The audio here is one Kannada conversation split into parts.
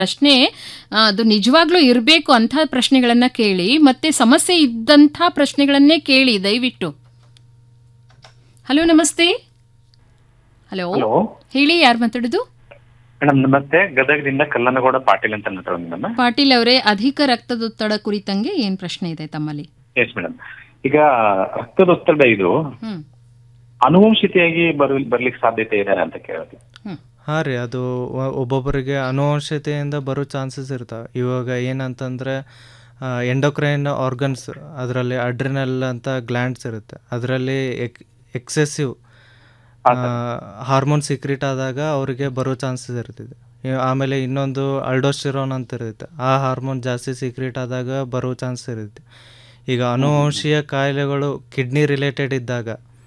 ಪ್ರಶ್ನೆ ಆ, ಅದು ನಿಜವಾಗ್ಲೂ ಇರಬೇಕು ಅಂಥ ಪ್ರಶ್ನೆಗಳನ್ನ ಕೇಳಿ ಮತ್ತೆ ಸಮಸ್ಯೆ ಇದ್ದಂಥ ಪ್ರಶ್ನೆಗಳನ್ನೇ ಕೇಳಿ ದಯವಿಟ್ಟು ಹಲೋ ನಮಸ್ತೆ ಹಲೋ ಹಲೋ ಹೇಳಿ ಯಾರು ಮಾತಾಡೋದು ಮೇಡಮ್ ನಮಸ್ತೆ ಗದಗದಿಂದ ಕಲ್ಲನಗೌಡ ಪಾಟೀಲ್ ಅಂತ ಮಾತಾಡೋದು ಮೇಡಮ್ ಪಾಟೀಲ್ ಅವರೇ ಅಧಿಕ ರಕ್ತದೊತ್ತಡ ಕುರಿತಂಗೆ ಏನ್ ಪ್ರಶ್ನೆ ಇದೆ ತಮ್ಮಲ್ಲಿ ಎಸ್ ಮೇಡಮ್ ಈಗ ರಕ್ತದೊತ್ತಡ ಇದು ಹ್ಮ್ ಅನುವಂಶಿತೆಯಾಗಿ ಬರ್ ಬರ್ಲಿಕ್ಕೆ ಸಾಧ್ಯತೆ ಇದೆ ಅಂತ ಕೇಳೋದು ಹ್ಮ್ ಹಾಂ ರೀ ಅದು ಒ- ಒಬ್ಬೊಬ್ಬರಿಗೆ ಅನುವಂಶತೆಯಿಂದ ಬರೋ ಚಾನ್ಸಸ್ ಇರ್ತಾವೆ ಇವಾಗ ಏನಂತಂದರೆ ಎಂಡೋಕ್ರೈನ್ ಆರ್ಗನ್ಸ್ ಅದರಲ್ಲಿ ಅಡ್ರಿನಲ್ ಅಂತ ಗ್ಲ್ಯಾಂಡ್ಸ್ ಇರುತ್ತೆ ಅದರಲ್ಲಿ ಎಕ್ ಎಕ್ಸೆಸಿವ್ ಹಾರ್ಮೋನ್ ಸೀಕ್ರೆಟ್ ಆದಾಗ ಅವರಿಗೆ ಬರೋ ಚಾನ್ಸಸ್ ಇರ್ತಿದೆ ಇ- ಆಮೇಲೆ ಇನ್ನೊಂದು ಅಲ್ಡೋಸ್ಟಿರೋನ್ ಅಂತ ಇರುತ್ತೆ ಆ ಹಾರ್ಮೋನ್ ಜಾಸ್ತಿ ಸೀಕ್ರೆಟ್ ಆದಾಗ ಬರೋ ಚಾನ್ಸ್ ಇರುತ್ತೆ ಈಗ ಅನುವಂಶೀಯ ಕಾಯಿಲೆಗಳು ಕಿಡ್ನಿ ರಿಲೇಟೆಡ್ ಇದ್ದಾಗ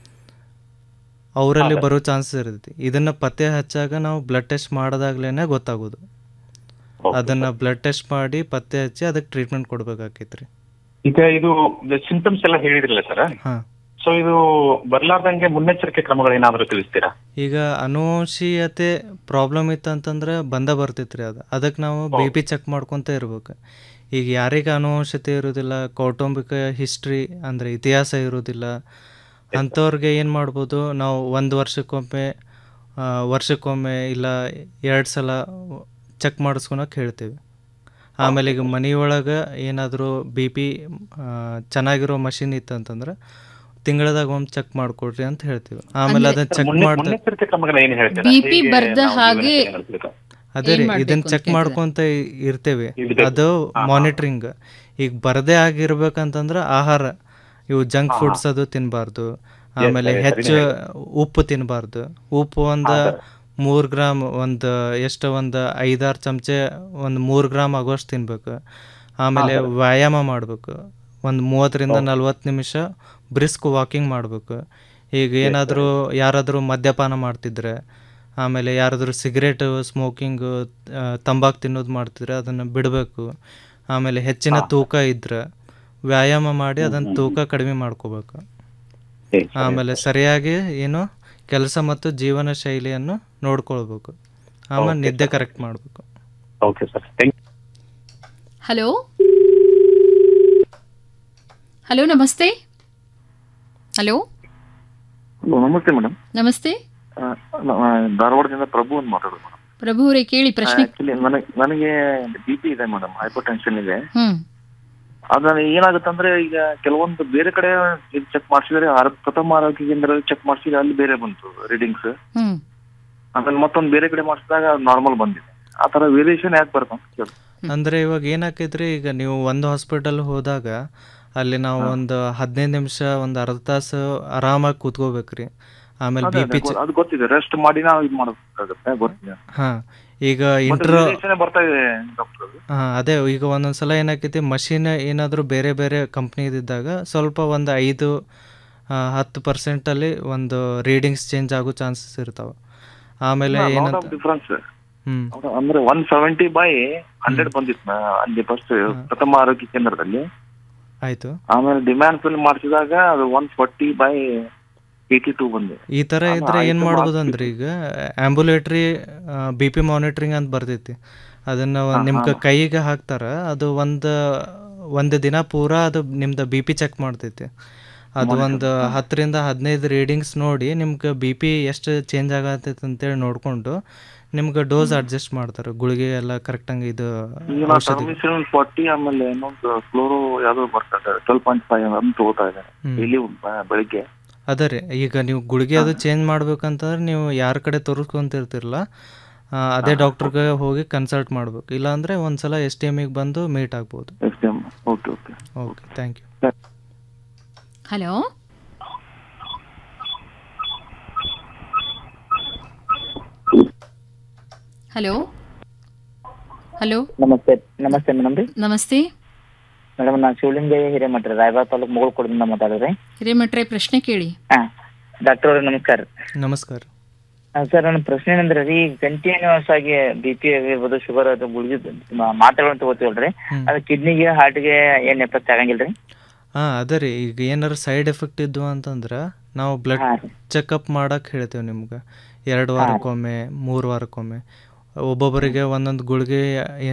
ಅವರಲ್ಲಿ ಬರೋ ಚಾನ್ಸಸ್ ಇರುತ್ತೆ ಇದನ್ನ ಪತ್ತೆ ಹಚ್ಚಾಗ ನಾವು ಬ್ಲಡ್ ಟೆಸ್ಟ್ ಮಾಡಿದಾಗ್ಲೇ ಗೊತ್ತಾಗೋದು ಅದನ್ನ ಬ್ಲಡ್ ಟೆಸ್ಟ್ ಮಾಡಿ ಪತ್ತೆ ಹಚ್ಚಿ ಅದಕ್ಕೆ ಟ್ರೀಟ್ಮೆಂಟ್ ಕೊಡ್ಬೇಕಾಕೈತ್ರಿ ಈಗ ಇದು ಸಿಂಟಮ್ಸ್ ಎಲ್ಲ ಹೇಳಿದ್ರಲ್ಲ ಸರ್ ಹಾಂ ಸೊ ಇದು ಬರ್ಲಾರ್ದಂಗೆ ಮುನ್ನೆಚ್ಚರಿಕೆ ಕ್ರಮಗಳು ಏನಾದರೂ ತಿಳಿಸ್ತೀರಾ ಈಗ ಅನುವಂಶೀಯತೆ ಪ್ರಾಬ್ಲಮ್ ಇತ್ತಂತಂದ್ರೆ ಬಂದ ಬರ್ತೈತ್ರಿ ಅದು ಅದಕ್ಕೆ ನಾವು ಬಿ ಪಿ ಚೆಕ್ ಮಾಡ್ಕೊತ ಇರ್ಬೇಕು ಈಗ ಯಾರಿಗೆ ಅನುವಂಶತೆ ಇರೋದಿಲ್ಲ ಕೌಟುಂಬಿಕ ಹಿಸ್ಟ್ರಿ ಅಂದರೆ ಇತಿಹಾಸ ಇರೋದಿಲ್ಲ ಅಂಥವ್ರಿಗೆ ಏನು ಮಾಡ್ಬೋದು ನಾವು ಒಂದು ವರ್ಷಕ್ಕೊಮ್ಮೆ ಆ, ವರ್ಷಕ್ಕೊಮ್ಮೆ ಇಲ್ಲ ಎರಡು ಸಲ ಚೆಕ್ ಮಾಡಿಸ್ಕೊಳಕ್ಕೆ ಹೇಳ್ತೀವಿ ಆಮೇಲೆ ಈಗ ಮನೆಯೊಳಗೆ ಏನಾದರೂ ಬಿ ಪಿ ಚೆನ್ನಾಗಿರೋ ಮಷಿನ್ ಇತ್ತಂತಂದ್ರೆ ತಿಂಗಳದಾಗ ಒಮ್ಮೆ ಚೆಕ್ ಮಾಡ್ಕೊಡ್ರಿ ಅಂತ ಹೇಳ್ತೀವಿ ಆಮೇಲೆ ಅದನ್ನ ಚೆಕ್ ಮುನ್ನೆ- ಮಾಡ್ದ ಮುನ್ನೆಚ್ಚರಿಕೆ ಕ್ರಮಗಳು ಏನು ಹೇಳ್ತೀರಾ BP ಹೇಗೆ ಬರ್ದ ನಾವು ಹಾಗೆ ಜೀವನಶೈಲಿ ನಡೆಸ್ಬೇಕು? ಅದೇ ರೀ ಏನ್ ಮಾಡ್ಬೇಕು ಇದನ್ನ ಅಂತ ಚೆಕ್ ಕೇಳ್ತಿದ್ದಾರೆ. ಮಾಡ್ಕೊಂತ ಇ- ಇರ್ತೇವೆ ಇರ್ಬೇಕು. ಅದು ಮಾನಿಟ್ರಿಂಗ್ ಈಗ ಬರದೇ ಆಗಿರ್ಬೇಕಂತಂದ್ರೆ ಆಹಾರ ಇವು ಜಂಕ್ ಫುಡ್ಸ್ ಅದು ತಿನ್ನಬಾರ್ದು ಆಮೇಲೆ ಸರಿ, ಹೆಚ್ಚು ಉಪ್ಪು ತಿನ್ನಬಾರ್ದು ಉಪ್ಪು ಒಂದು ಮೂರು ಗ್ರಾಮ್ ಒಂದು ಎಷ್ಟು ಒಂದು ಐದಾರು ಚಮಚೆ ಒಂದು ಮೂರು ಗ್ರಾಮ್ ಆಗೋಷ್ಟು ತಿನ್ಬೇಕು ಆಮೇಲೆ ವ್ಯಾಯಾಮ ಮಾಡಬೇಕು ಒಂದು ಮೂವತ್ತರಿಂದ ನಲ್ವತ್ತು ನಿಮಿಷ ಬ್ರಿಸ್ಕ್ ವಾಕಿಂಗ್ ಮಾಡಬೇಕು ಈಗ ಏನಾದರೂ ಯಾರಾದರೂ ಮದ್ಯಪಾನ ಮಾಡ್ತಿದ್ರೆ ಆಮೇಲೆ ಯಾರಾದರೂ ಸಿಗರೇಟು ಸ್ಮೋಕಿಂಗು ತಂಬಾಕು ತಿನ್ನೋದು ಮಾಡ್ತಿದ್ರೆ ಅದನ್ನು ಬಿಡಬೇಕು ಆಮೇಲೆ ಹೆಚ್ಚಿನ ತೂಕ ಇದ್ರೆ ವ್ಯಾಯಾಮ ಮಾಡಿ ಅದನ್ನು ತೂಕ ಕಡಿಮೆ ಮಾಡ್ಕೋಬೇಕು ಸರಿ, ಸರಿ. ಆಮೇಲೆ ಸರಿಯಾಗಿ ಏನು ಕೆಲಸ ಮತ್ತು ಜೀವನ ಶೈಲಿಯನ್ನು ನೋಡ್ಕೊಳ್ಬೇಕು ಆಮೇಲೆ ನಿದ್ದೆ ಕರೆಕ್ಟ್ ಮಾಡಬೇಕು okay sir thank hello hello ನಮಸ್ತೆ ಹಲೋ ಹಲೋ ನಮಸ್ತೆ ಮೇಡಮ್ ನಮಸ್ತೆ ಧಾರವಾಡದಿಂದ ಪ್ರಭು ಅಂತ ಮಾತಾಡೋದು ಮೇಡಮ್ ಪ್ರಭು ಅವರೇ ಕೇಳಿ ಪ್ರಶ್ನೆ ಆಕ್ಚುಲಿ ನನಗೆ ನನಗೆ ಬಿ ಪಿ ಇದೆ ಮೇಡಮ್ ಹೈಪರ್ ಟೆನ್ಷನ್ ಇದೆ ಹ್ಮ್ ಅದ ಏನಾಗುತ್ತಂದ್ರೆ ಈಗ ಕೆಲವೊಂದು ಬೇರೆ ಕಡೆ ಚೆಕ್ ಮಾಡಿಸಿದ್ರೆ ಪ್ರಥಮ ಆರೋಗ್ಯ ಕೇಂದ್ರದಲ್ಲಿ ಚೆಕ್ ಮಾಡಿಸಿದ್ರೆ ಅಲ್ಲಿ ಬೇರೆ ಬಂತು ರೀಡಿಂಗ್ಸ್ ಹ್ಮ್ ಆಮೇಲೆ ಮತ್ತೊಂದು ಬೇರೆ ಕಡೆ ಮಾಡಿಸಿದಾಗ ನಾರ್ಮಲ್ ಬಂದಿದೆ ಆ ತರ ವೇರಿಯೇಷನ್ ಯಾಕೆ ಬರ್ತಾ ಅಂತ ಕೇಳಿ ಅಂದರೆ ಇವಾಗ ಏನಾಕೈತ್ರಿ ಈಗ ನೀವು ಒಂದು ಹಾಸ್ಪಿಟಲ್ ಹೋದಾಗ ಅಲ್ಲಿ ನಾವು ಒಂದು ಹದಿನೈದು ನಿಮಿಷ ಒಂದು ಅರ್ಧ ತಾಸು ಆರಾಮಾಗಿ ಕೂತ್ಕೋಬೇಕ್ರಿ ಆಮೇಲೆ ಬಿ ಪಿ ಅದು ಗೊತ್ತಿದೆ ರೆಸ್ಟ್ ಮಾಡಿ ನಾವು ಇದು ಮಾಡಬೇಕಾಗುತ್ತೆ ಗೊತ್ತಿದೆ ಹಾಂ ಈಗ ಇಂಟ್ರೋ ವೇರಿಯೇಷನ್ ಬರ್ತಾ ಇದೆ ಡಾಕ್ಟರ್ ಹಾಂ ಅದೇ ಈಗ ಒಂದೊಂದು ಸಲ ಏನಾಕೈತಿ ಮಷಿನ್ ಏನಾದರೂ ಬೇರೆ ಬೇರೆ ಕಂಪ್ನಿದಿದ್ದಾಗ ಸ್ವಲ್ಪ ಒಂದು ಐದು ಆ, ಹತ್ತು ಪರ್ಸೆಂಟಲ್ಲಿ ಒಂದು ರೀಡಿಂಗ್ಸ್ ಚೇಂಜ್ ಆಗೋ ಚಾನ್ಸಸ್ ಇರ್ತಾವೆ ಆಮೇಲೆ ಏನಂತ ಡಿಫ್ರೆನ್ಸ್ ಹ್ಞೂ ಅಂದ್ರೆ ಒನ್ ಸೆವೆಂಟಿ ಬೈ ಹಂಡ್ರೆಡ್ ಬಂದಿತ್ತು ನಾ- ಅಲ್ಲಿ ಫಸ್ಟ್ ಪ್ರಥಮ ಆರೋಗ್ಯ ಕೇಂದ್ರದಲ್ಲಿ ಆಯಿತು ಆಮೇಲೆ ಡಿಮ್ಯಾಂಡ್ ಫಿಲ್ ಮಾಡಿಸಿದಾಗ ಅದು one forty by eighty two ಬಂದಿದೆ ಈ ಥರ ಅದು ಇದ್ರೆ ಏನು ಆಯ್ತು ಮಾಡ್ಬೋದಂದ್ರೆ ಈಗ ಆ್ಯಂಬುಲೇಟ್ರಿ ಬಿ ಪಿ ಮಾನಿಟ್ರಿಂಗ್ ಅಂತ ಬರ್ತೈತಿ ಅದನ್ನು ನಿಮ್ಗೆ ಕೈಗೆ ಹಾಕ್ತಾರ ಅದು ಒಂದು ಒಂದು ದಿನ ಪೂರಾ ಅದು ನಿಮ್ದು ಬಿ ಪಿ ಚೆಕ್ ಮಾಡ್ತೈತಿ ಅದು ಒಂದು ಹತ್ತರಿಂದ ಹದಿನೈದು ರೀಡಿಂಗ್ಸ್ ನೋಡಿ ನಿಮ್ಗೆ ಬಿ ಪಿ ಎಷ್ಟು ಚೇಂಜ್ ಆಗತ್ತೈತೆ ಅಂತೇಳಿ ನೋಡಿಕೊಂಡು ನಿಮ್ಗೆ ಡೋಸ್ ಅಡ್ಜಸ್ಟ್ ಮಾಡ್ತಾರೆ ಗುಳಿಗೆ ಎಲ್ಲ ಕರೆಕ್ಟಂಗೆ ಇದು ಈಗ ನಾವು ಔಷಧಿ ಟರ್ಮಿಸಿನ್ ಫಾರ್ಟಿ ಆಮೇಲೆ ಇನ್ನೊಂದು ಫ್ಲೋರೋ ಯಾವ್ದೋ ಬರ್ತದೆ ಟ್ವೆಲ್ ಪಾಯಿಂಟ್ ಫೈವ್ ಅಂತ ತಗೋತಾ ಇದ್ದಾರೆ ಹ್ಮ್. ಇಲ್ಲಿ ಬೆಳಿಗ್ಗೆ ಅದೇ ರೀ ಈಗ ನೀವು ಗುಳಿಗೆ ಅದು ಚೇಂಜ್ ಮಾಡ್ಬೇಕಂತಂದ್ರೆ ನೀವು ಯಾರ ಕಡೆ ತೋರಿಸ್ಕೊಂತಿರ್ತಿರಲ್ಲ ಆ, ಅದೇ ಡಾಕ್ಟ್ರಿಗೆ ಹೋಗಿ ಕನ್ಸಲ್ಟ್ ಮಾಡ್ಬೇಕು ಇಲ್ಲಾಂದರೆ ಒಂದ್ಸಲ ಎಸ್ ಟಿ ಎಮ್ಮಿಗೆ ಬಂದು ಮೀಟ್ ಆಗ್ಬೋದು yes ma'am okay okay okay thank you hello hello hello ನಮಸ್ತೆ ನಮಸ್ತೆ ಮೇಡಮ್ ರೀ ನಮಸ್ತೆ ಮೇಡಮ್ ನಾನು ಶಿವಲಿಂಗಯ್ಯ ಹಿರೇಮಠ ರೀ ರಾಯಬಾಗ್ ತಾಲೂಕು ಮುಗುಳ್ಕೊಡದಿಂದ ಮಾತಾಡೋದು ರೀ ಹಿರೇಮಠ್ರೆ ಪ್ರಶ್ನೆ ಕೇಳಿ ಹಾಂ ಡಾಕ್ಟರ್ ಅವ್ರೆ ನಮಸ್ಕಾರ ನಮಸ್ಕಾರ ಸರ್ ನನ್ನ ಪ್ರಶ್ನೆ ಏನಂದ್ರೆ ರೀ ಕಂಟಿನ್ಯೂಸ್ ಆಗಿ ಬಿ ಪಿ ಆಗಿರ್ಬೋದು ಶುಗರ್ ಅದು ಗುಳಿಗೆ ಮಾತ್ರೆಗಳನ್ನ ತಗೋತೀವಲ್ರಿ ಹ್ಮ್. ಅದು ಕಿಡ್ನಿಗೆ ಹಾರ್ಟ್ಗೆ ಏನು ಎಫೆಕ್ಟ್ ಆಗಂಗಿಲ್ಲ ರೀ ಹಾಂ ಅದೇ ರೀ ಈಗ ಏನಾರು ಸೈಡ್ ಎಫೆಕ್ಟ್ ಇದ್ವು ಅಂತಂದ್ರೆ ನಾವು ಬ್ಲಡ್ ಹಾಂ ರೀ ಚೆಕಪ್ ಮಾಡಕ್ಕೆ ಹೇಳ್ತೇವೆ ನಿಮ್ಗೆ ಎರಡು ವಾರಕ್ಕೊಮ್ಮೆ ಮೂರು ವಾರಕ್ಕೊಮ್ಮೆ ಒಬ್ಬೊಬ್ಬರಿಗೆ ಒಂದೊಂದು ಗುಳಿಗೆ